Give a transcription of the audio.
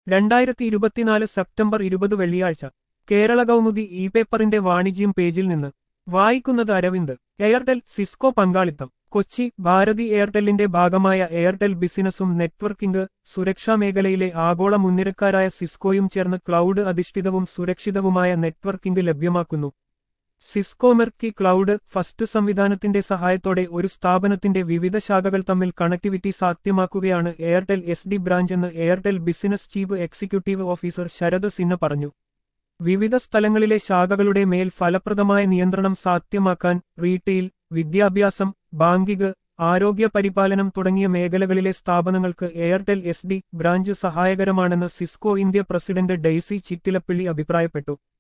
രണ്ടായിരത്തി ഇരുപത്തിനാല് സെപ്റ്റംബർ ഇരുപത് വെള്ളിയാഴ്ച കേരള കൗമുദി ഇ പേപ്പറിന്റെ വാണിജ്യം പേജിൽ നിന്ന് വായിക്കുന്നത് അരവിന്ദ് എയർടെൽ സിസ്കോ പങ്കാളിത്തം കൊച്ചി ഭാരതി എയർടെല്ലിന്റെ ഭാഗമായ എയർടെൽ ബിസിനസ്സും നെറ്റ്വർക്കിംഗ് സുരക്ഷാ മേഖലയിലെ ആഗോള മുൻനിരക്കാരായ സിസ്കോയും ചേർന്ന് ക്ലൗഡ് അധിഷ്ഠിതവും സുരക്ഷിതവുമായ നെറ്റ്വർക്കിംഗ് ലഭ്യമാക്കുന്നു സിസ്കോ മെർക്കി ക്ലൗഡ് ഫസ്റ്റ് സംവിധാനത്തിന്റെ സഹായത്തോടെ ഒരു സ്ഥാപനത്തിന്റെ വിവിധ ശാഖകൾ തമ്മിൽ കണക്ടിവിറ്റി സാധ്യമാക്കുകയാണ് എയർടെൽ എസ് ഡി ബ്രാഞ്ച് എന്ന് Airtel business chief executive officer Sharat Sinha പറഞ്ഞു വിവിധ സ്ഥലങ്ങളിലെ ശാഖകളുടെ മേൽ ഫലപ്രദമായ നിയന്ത്രണം സാധ്യമാക്കാൻ റീറ്റെയിൽ വിദ്യാഭ്യാസം ബാങ്കിംഗ് ആരോഗ്യ പരിപാലനം തുടങ്ങിയ മേഖലകളിലെ സ്ഥാപനങ്ങൾക്ക് എയർടെൽ എസ് ഡി ബ്രാഞ്ച് സഹായകരമാണെന്ന് Cisco India president Daisy Chittilappilly അഭിപ്രായപ്പെട്ടു